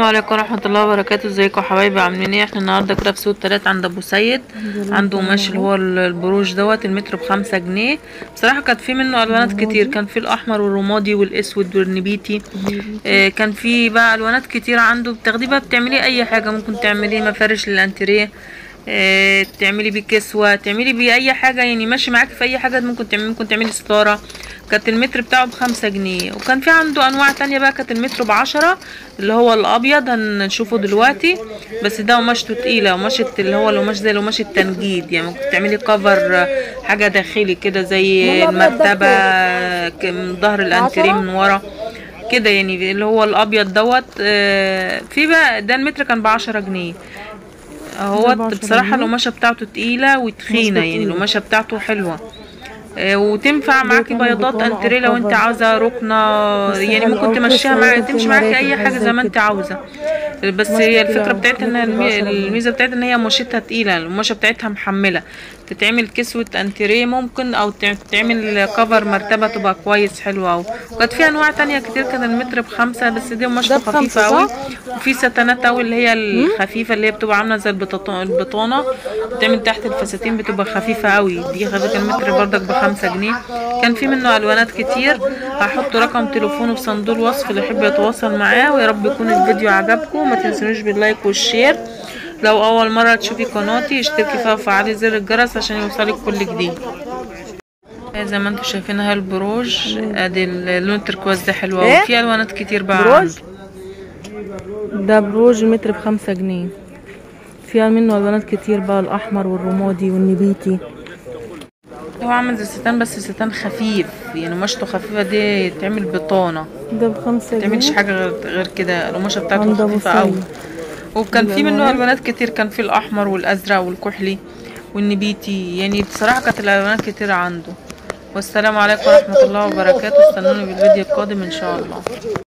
عليكم ورحمة الله وبركاته ازيكم يا حبايبي عاملين ايه احنا النهارده كده في سوق تلات عند ابو سيد عنده قماش اللي هو ال- البروش دوت المتر بخمسة جنيه بصراحة كانت في منه الوانات كتير كان في الاحمر والرمادي والاسود والنبيتي اه كان في بقى الوانات كتير عنده بتاخديه بقى بتعملي اي حاجة ممكن تعملي مفارش للانتريه اه تعملي بيه كسوة تعملي بيه اي حاجة يعني ماشي معاكي في اي حاجة ممكن تعملي ممكن تعملي ستارة كانت المتر بتاعه بخمسة جنيه وكان في عنده انواع تانية بقى كانت المتر بعشرة اللي هو الابيض هنشوفه دلوقتي بس ده قماشته تقيلة قماشة اللي هو القماش زي قماش التنجيد يعني ممكن تعملي كفر حاجة داخلي كده زي المرتبة ك- من ظهر الانتريه من ورا كده يعني اللي هو الابيض دوت آه، في بقى ده المتر كان بعشرة جنيه هو بصراحة القماشة بتاعته تقيلة وتخينة يعني القماشة بتاعته حلوة آه، وتنفع معاكي بياضات انتريه لو انت عاوزه ركنه يعني ممكن تمشيها معاكي تمشي معاكي اي حاجه زي ما انت عاوزه بس هي الفكره بتاعتها ان المي- الميزه بتاعتها ان هي قماشتها تقيله القماشه بتاعتها محمله تتعمل كسوة انتريه ممكن او تع- تعمل كفر مرتبة تبقى كويس حلوة اوي وكانت في انواع تانية كتير كان المتر بخمسة بس دي قماشته ده خفيفة بخمسة، اوي صح؟ وفي ستانات اوي اللي هي الخفيفة اللي هي بتبقى عاملة زي البطاط- البطانة بتعمل تحت الفساتين بتبقى خفيفة اوي دي خفيفة المتر بردك بخمسة جنيه كان في منه الوانات كتير هحط رقم تليفونه في صندوق الوصف اللي يحب يتواصل معاه ويا رب يكون الفيديو عجبكم ما تنسونوش باللايك والشير لو اول مره تشوفي قناتي اشتركي فيها وفعلي زر الجرس عشان يوصلك كل جديد زي ما انتم شايفين اهي البروج ادي اللون التركواز ده حلو ايه؟ قوي في الوانات كتير بقى بروج؟ عنده. ده بروج المتر بخمسة جنيه فيها منه الوانات كتير بقى الاحمر والرمادي والنبيتي هو عامل زي الستان بس ستان خفيف يعني قماشته خفيفه دي تعمل بطانه ده بخمسة ما تعملش جنيه حاجه غير غير كده القماشه بتاعته عند أبو خفيفه قوي سيد. وكان في منه الألوانات؟ الوانات كتير كان في الاحمر والازرق والكحلي والنبيتي يعني بصراحه كانت الالوانات كتير عنده والسلام عليكم ورحمه الله وبركاته استنوني بالفيديو القادم ان شاء الله